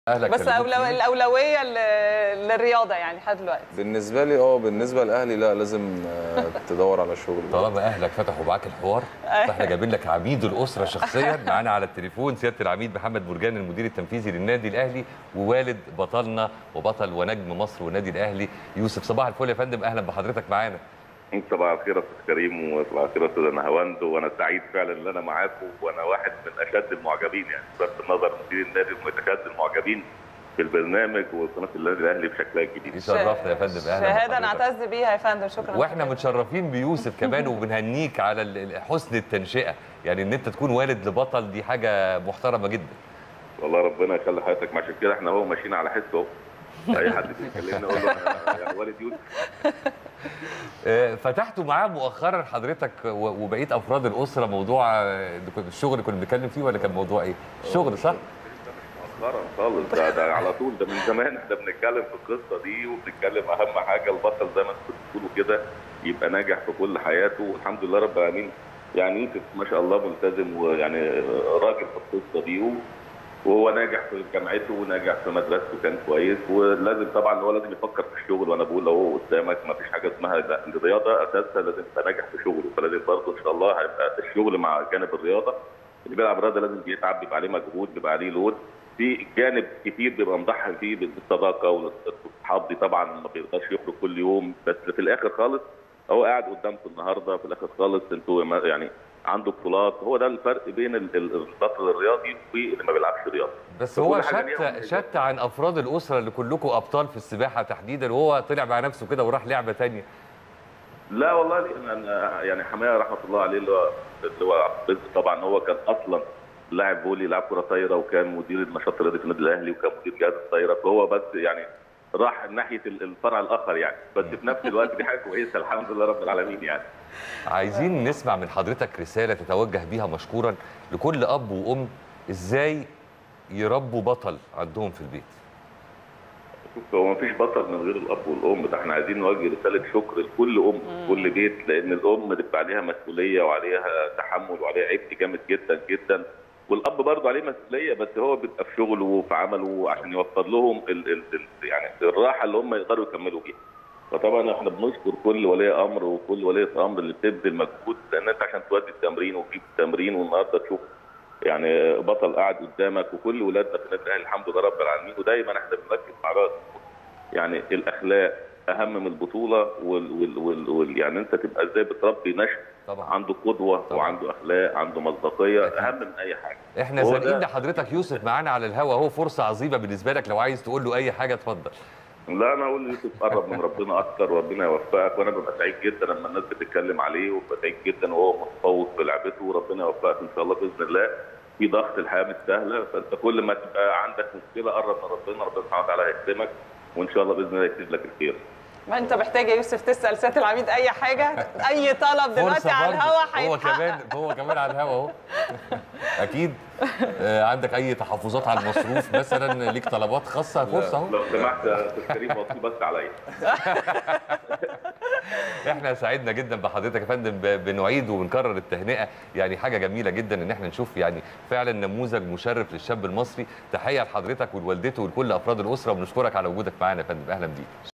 اهلك بس كلموك أولو... فيه؟ الاولويه ل- للرياضه يعني لحد دلوقتي بالنسبه لي اه بالنسبه لاهلي لا لازم آه، تدور على شغل طالما اهلك فتحوا معاك الحوار فاحنا جايبين لك عميد الاسره شخصيا معانا على التليفون سياده العميد محمد مرجان المدير التنفيذي للنادي الاهلي ووالد بطلنا وبطل ونجم مصر والنادي الاهلي يوسف صباح الفل يا فندم اهلا بحضرتك معانا صباح الخير يا استاذ كريم وصباح الخير يا استاذ نهاوند وانا سعيد فعلا ان انا معاكم وانا واحد من اشد المعجبين يعني بصرف النظر مدير النادي من اشد المعجبين في البرنامج وقناه النادي الاهلي بشكلها الجديد يشرفنا يا فندم اهلا شهاده بحضرتك. نعتز بيها يا فندم شكرا واحنا متشرفين بيوسف كمان وبنهنيك على ال- ال- حسن التنشئه يعني ان انت تكون والد لبطل دي حاجه محترمه جدا والله ربنا يخلي حياتك مع كده احنا هو ماشيين على حس اهو اي حد بيكلمني اقول له انا يا والد يوسف آه، فتحتوا معاه مؤخرا حضرتك و- وبقيه افراد الاسره موضوع آه، الشغل اللي كنا بنتكلم فيه ولا كان موضوع ايه؟ الشغل صح؟ مؤخرا خالص ده, ده على طول ده من زمان احنا بنتكلم في القصه دي وبنتكلم اهم حاجه البطل زي ما انتم بتقولوا كده يبقى ناجح في كل حياته والحمد لله رب العالمين يعني يوسف ما شاء الله ملتزم ويعني راجل في القصه دي و- وهو ناجح في جامعته وناجح في مدرسته كان كويس ولازم طبعا هو لازم يفكر في الشغل وانا بقول اهو قدامك ما فيش حاجه اسمها لا الرياضه اساسها لازم يبقى ناجح في شغله فلازم برضه ان شاء الله هيبقى الشغل مع جانب الرياضه اللي بيلعب رياضه لازم بيتعب بيبقى عليه مجهود بيبقى عليه لود في جانب كتير بيبقى مضحي فيه بالصداقه والاصحاب دي طبعا ما بيقدرش يخرج كل يوم بس في الاخر خالص هو قاعد قدامكم النهارده في الاخر خالص انتوا ما- يعني عنده بطولات هو ده الفرق بين ال- ال- البطل الرياضي واللي ما بيلعبش رياضه بس هو كل حاجة ليها شتى مميزات. شتى عن افراد الاسره اللي كلكم ابطال في السباحه تحديدا وهو طلع مع نفسه كده وراح لعبه تانية لا والله لأن أنا يعني حمايه رحمه الله عليه اللي هو اللي هو عبد الرزق طبعا هو كان اصلا لاعب فولي لاعب كره طايره وكان مدير النشاط الرياضي في النادي الاهلي وكان مدير جهاز الطايره فهو بس يعني راح ناحيه ال- الفرع الاخر يعني بس في نفس الوقت دي حاجه كويسه الحمد لله رب العالمين يعني عايزين نسمع من حضرتك رساله تتوجه بيها مشكورا لكل اب وام ازاي يربوا بطل عندهم في البيت شوف هو مفيش بطل من غير الاب والام ده احنا عايزين نوجه رساله شكر لكل ام في كل بيت لان الام بتبقى عليها مسؤوليه وعليها تحمل وعليها عبء جامد جدا جدا والاب برضه عليه مسؤوليه بس هو بيبقى في شغله وفي عمله عشان يوفر لهم ال ال ال يعني الراحه اللي هم يقدروا يكملوا بيها فطبعا احنا بنشكر كل ولي امر وكل وليه امر اللي بتبذل مجهود لان انت عشان تودي التمرين وتجيب التمرين والنهارده تشوف يعني بطل قاعد قدامك وكل ولادنا في النادي الاهلي الحمد لله رب العالمين ودايما احنا بنركز مع بعض يعني الاخلاق اهم من البطوله وال, وال, وال, وال يعني انت تبقى ازاي بتربي نشء طبعا عنده قدوه طبعا. وعنده اخلاق عنده مصداقيه أكيد. اهم من اي حاجه احنا هو زانقين ده- لحضرتك يوسف معانا على الهوا اهو فرصه عظيمه بالنسبه لك لو عايز تقول له اي حاجه اتفضل لا انا اقول ليوسف قرب من ربنا اكتر وربنا يوفقك وانا ببقى سعيد جدا لما الناس بتتكلم عليه وببقى سعيد جدا وهو متفوق في لعبته وربنا يوفقك ان شاء الله باذن الله في ضغط الحياه مش سهله فانت كل ما تبقى عندك مشكله قرب من ربنا ربنا سبحانه وتعالى هيكرمك وان شاء الله باذن الله يكتب لك الخير ما انت محتاج يا يوسف تسال سياده العميد اي حاجه اي طلب دلوقتي فرصه على برضه. الهوا هو كمان هيتحقق هو كمان على الهوا اهو اكيد آه، عندك اي تحفظات على المصروف مثلا ليك طلبات خاصه فرصه اهو لو سمحت يا استاذ كريم وصي بس عليا احنا سعدنا جدا بحضرتك يا فندم ب- بنعيد وبنكرر التهنئه يعني حاجه جميله جدا ان احنا نشوف يعني فعلا نموذج مشرف للشاب المصري تحيه لحضرتك ولوالدته ولكل افراد الاسره وبنشكرك على وجودك معانا يا فندم اهلا بيك